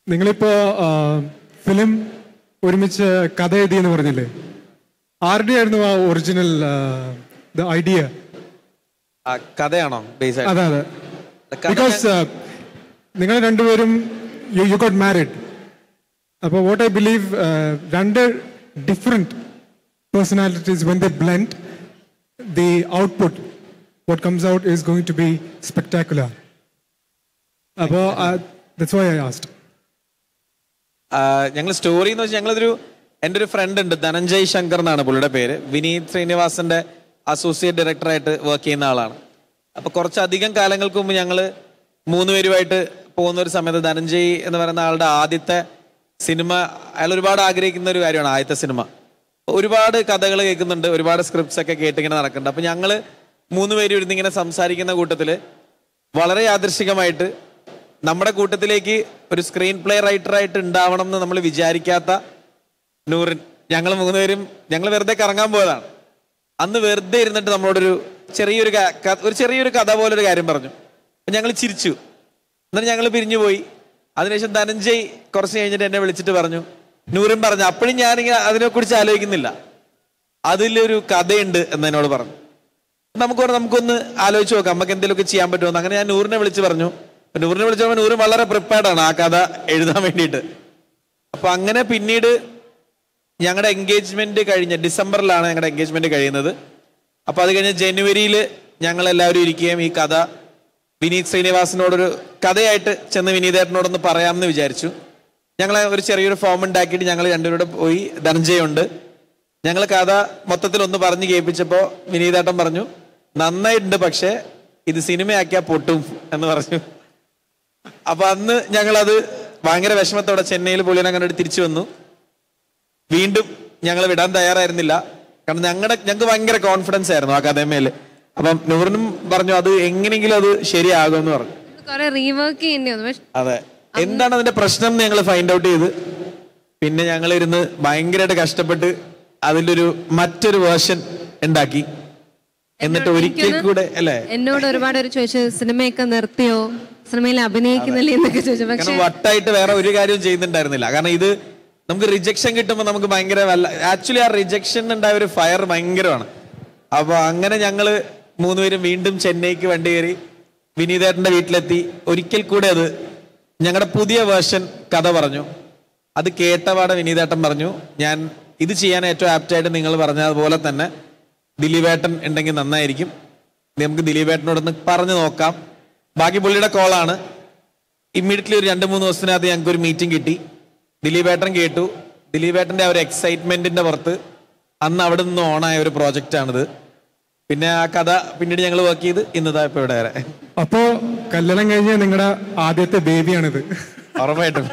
നിങ്ങളിപ്പോ ഫിലിം ഒരുമിച്ച് കഥ എഴുതി എന്ന് പറഞ്ഞില്ലേ ആരുടെ ആയിരുന്നു ആ ഒറിജിനൽ ഐഡിയ ആ, കഥയാണോ ബേസ് ആയിട്ട് അതെ അതെ കഥ ബിക്കോസ് നിങ്ങൾ രണ്ടുപേരും യു യു ഗോട്ട് മാരിഡ് അപ്പോൾ വാട്ട് ഐ ബിലീവ് രണ്ട് different personalities when the blend the output what comes out is going to be spectacular അപ്പോൾ ദറ്റ്സ് വൈ ഐ ആസ്റ്റ് ഞങ്ങൾ സ്റ്റോറി എന്ന് വെച്ചാൽ ഞങ്ങളൊരു എൻ്റെ ഒരു ഫ്രണ്ട് ഉണ്ട് ധനഞ്ജയ് ശങ്കർ എന്നാണ് പുള്ളിയുടെ പേര് വിനീത് ശ്രീനിവാസന്റെ അസോസിയേറ്റ് ഡയറക്ടറായിട്ട് വർക്ക് ചെയ്യുന്ന ആളാണ് അപ്പൊ കുറച്ചധികം കാലങ്ങൾക്ക് മുമ്പ് ഞങ്ങൾ മൂന്നുപേരുമായിട്ട് പോകുന്ന ഒരു സമയത്ത് ധനഞ്ജയ് എന്ന് പറയുന്ന ആളുടെ ആദ്യത്തെ സിനിമ അയാൾ ഒരുപാട് ആഗ്രഹിക്കുന്ന ഒരു കാര്യമാണ് ആദ്യത്തെ സിനിമ ഒരുപാട് കഥകൾ കേൾക്കുന്നുണ്ട് ഒരുപാട് സ്ക്രിപ്റ്റ്സ് ഒക്കെ കേട്ടിങ്ങനെ നടക്കുന്നുണ്ട് അപ്പൊ ഞങ്ങള് മൂന്നുപേരും ഇരുന്ന് ഇങ്ങനെ സംസാരിക്കുന്ന കൂട്ടത്തില് വളരെ യാദൃശികമായിട്ട് നമ്മുടെ കൂട്ടത്തിലേക്ക് ഒരു സ്ക്രീൻ പ്ലേ റൈറ്ററായിട്ട് ഉണ്ടാവണം എന്ന് നമ്മൾ വിചാരിക്കാത്ത നൂറിൻ ഞങ്ങൾ മൂന്നുപേരും ഞങ്ങൾ വെറുതെ കറങ്ങാൻ പോയതാണ് അന്ന് വെറുതെ ഇരുന്നിട്ട് നമ്മളോടൊരു ചെറിയൊരു ക- ക- ഒരു ചെറിയൊരു കഥ പോലെ ഒരു കാര്യം പറഞ്ഞു അപ്പൊ ഞങ്ങൾ ചിരിച്ചു എന്നിട്ട് ഞങ്ങൾ പിരിഞ്ഞു പോയി അതിനുശേഷം ധനഞ്ജയ് കുറച്ച് കഴിഞ്ഞിട്ട് എന്നെ വിളിച്ചിട്ട് പറഞ്ഞു നൂറിൻ പറഞ്ഞു അപ്പോഴും ഞാനിങ്ങനെ അതിനെക്കുറിച്ച് ആലോചിക്കുന്നില്ല അതിലൊരു കഥയുണ്ട് എന്ന് എന്നോട് പറഞ്ഞു നമുക്ക് പറഞ്ഞ് നമുക്കൊന്ന് ആലോചിച്ച് നോക്കാം നമുക്ക് എന്തെങ്കിലുമൊക്കെ ചെയ്യാൻ പറ്റുമെന്ന് അങ്ങനെ ഞാൻ നൂറിനെ വിളിച്ച് പറഞ്ഞു അപ്പൊ നൂറിനെ വിളിച്ചപ്പോൾ നൂറ് വളരെ പ്രിപ്പയർഡ് ആണ് ആ കഥ എഴുതാൻ വേണ്ടിയിട്ട് അപ്പൊ അങ്ങനെ പിന്നീട് ഞങ്ങളുടെ എൻഗേജ്മെന്റ് കഴിഞ്ഞ ഡിസംബറിലാണ് ഞങ്ങളുടെ എൻഗേജ്മെന്റ് കഴിയുന്നത് അപ്പൊ അത് കഴിഞ്ഞ് ജനുവരിയിൽ ഞങ്ങൾ എല്ലാവരും ഇരിക്കുകയും ഈ കഥ വിനീത് ശ്രീനിവാസനോടൊരു കഥയായിട്ട് ചെന്ന് വിനീതേട്ടനോടൊന്ന് പറയാമെന്ന് വിചാരിച്ചു ഞങ്ങൾ ഒരു ചെറിയൊരു ഫോം ഉണ്ടാക്കിയിട്ട് ഞങ്ങൾ രണ്ടുപേരുടെ പോയി ധനഞ്ജയുണ്ട് ഞങ്ങൾ കഥ മൊത്തത്തിൽ ഒന്ന് പറഞ്ഞ് കേൾപ്പിച്ചപ്പോൾ വിനീതേട്ടൻ പറഞ്ഞു നന്നായിട്ടുണ്ട് പക്ഷേ ഇത് സിനിമയാക്കിയാൽ പൊട്ടും എന്ന് പറഞ്ഞു അപ്പൊ അന്ന് ഞങ്ങളത് ഭയങ്കര വിഷമത്തോടെ ചെന്നൈയിൽ പുള്ളിനെ കണ്ടിട്ട് തിരിച്ചു വന്നു വീണ്ടും ഞങ്ങൾ വിടാൻ തയ്യാറായിരുന്നില്ല കാരണം ഞങ്ങളുടെ ഞങ്ങൾക്ക് ഭയങ്കര കോൺഫിഡൻസ് ആയിരുന്നു ആ കഥമേല് അപ്പം നൂറിനും പറഞ്ഞു അത് എങ്ങനെയെങ്കിലും അത് ശരിയാകുമെന്ന് പറഞ്ഞു കുറെ റീവർക്ക് ചെയ്യേണ്ടി വന്നു പക്ഷെ അതെ എന്താണ് അതിന്റെ പ്രശ്നം എന്ന് ഞങ്ങൾ ഫൈൻഡ് ഔട്ട് ചെയ്ത് പിന്നെ ഞങ്ങൾ ഇരുന്ന് ഭയങ്കരമായിട്ട് കഷ്ടപ്പെട്ട് അതിൻ്റെ ഒരു മറ്റൊരു വേർഷൻ ഉണ്ടാക്കി എന്നിട്ട് ഒരിക്കൽ കൂടെ അല്ലേ എന്നോട് ഒരുപാട് പേര് ചോദിച്ചു സിനിമയൊക്കെ നിർത്തിയോ സിനിമയിൽ അഭിനയിക്കുന്നില്ലേ എന്നൊക്കെ ചോദിച്ചു പക്ഷെ കാരണം വട്ടായിട്ട് വേറെ ഒരു കാര്യവും ചെയ്യുന്നുണ്ടായിരുന്നില്ല കാരണം ഇത് നമുക്ക് റിജക്ഷൻ കിട്ടുമ്പോൾ നമുക്ക് ഭയങ്കര വല്ല ആക്ച്വലി ആ റിജക്ഷൻ ഉണ്ടായ ഒരു ഫയർ ഭയങ്കരമാണ് അപ്പൊ അങ്ങനെ ഞങ്ങള് മൂന്നുപേരും വീണ്ടും ചെന്നൈക്ക് വണ്ടി കയറി വിനീതേട്ടന്റെ വീട്ടിലെത്തി ഒരിക്കൽ കൂടെ അത് ഞങ്ങളുടെ പുതിയ വേർഷൻ കഥ പറഞ്ഞു അത് കേട്ടപാടെ വിനീതേട്ടൻ പറഞ്ഞു ഞാൻ ഇത് ചെയ്യാൻ ഏറ്റവും ആപ്റ്റായിട്ട് നിങ്ങൾ പറഞ്ഞതുപോലെ തന്നെ ദിലീപേട്ടൻ ഉണ്ടെങ്കിൽ നന്നായിരിക്കും നമുക്ക് ദിലീപേട്ടനോടൊന്ന് പറഞ്ഞു നോക്കാം ബാക്കി പുള്ളിയുടെ കോളാണ് ഇമ്മീഡിയറ്റ്ലി ഒരു രണ്ട് മൂന്ന് ദിവസത്തിനകത്ത് ഞങ്ങൾക്ക് ഒരു മീറ്റിംഗ് കിട്ടി ദിലീപേട്ടൻ കേട്ടു ദിലീപേട്ടന്റെ ആ ഒരു എക്സൈറ്റ്മെന്റിന്റെ പുറത്ത് അന്ന് അവിടെ നിന്ന് ഓണായ ഒരു പ്രോജക്റ്റ് ആണിത് പിന്നെ ആ കഥ പിന്നീട് ഞങ്ങൾ വർക്ക് ചെയ്ത് ഇന്നതാ ഇപ്പൊ ഇവിടെ വരെ അപ്പോ കല്യാണം കഴിഞ്ഞ നിങ്ങളുടെ ആദ്യത്തെ ബേബിയാണിത് ഉറപ്പായിട്ടും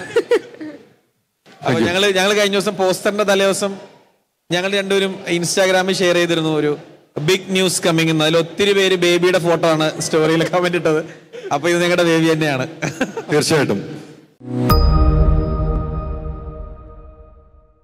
അപ്പൊ ഞങ്ങള് ഞങ്ങൾ കഴിഞ്ഞ ദിവസം പോസ്റ്ററിന്റെ തലേ ദിവസം ഞങ്ങൾ രണ്ടുപേരും ഇൻസ്റ്റാഗ്രാമിൽ ഷെയർ ചെയ്തിരുന്നു ഒരു ബിഗ് ന്യൂസ് കമ്മിങ് എന്ന് അതിൽ ഒത്തിരി പേര് ബേബിയുടെ ഫോട്ടോ ആണ് സ്റ്റോറിയിൽ കമന്റ് ഇട്ടത് അപ്പൊ ഇത് നിങ്ങളുടെ ബേബി തന്നെയാണ് തീർച്ചയായിട്ടും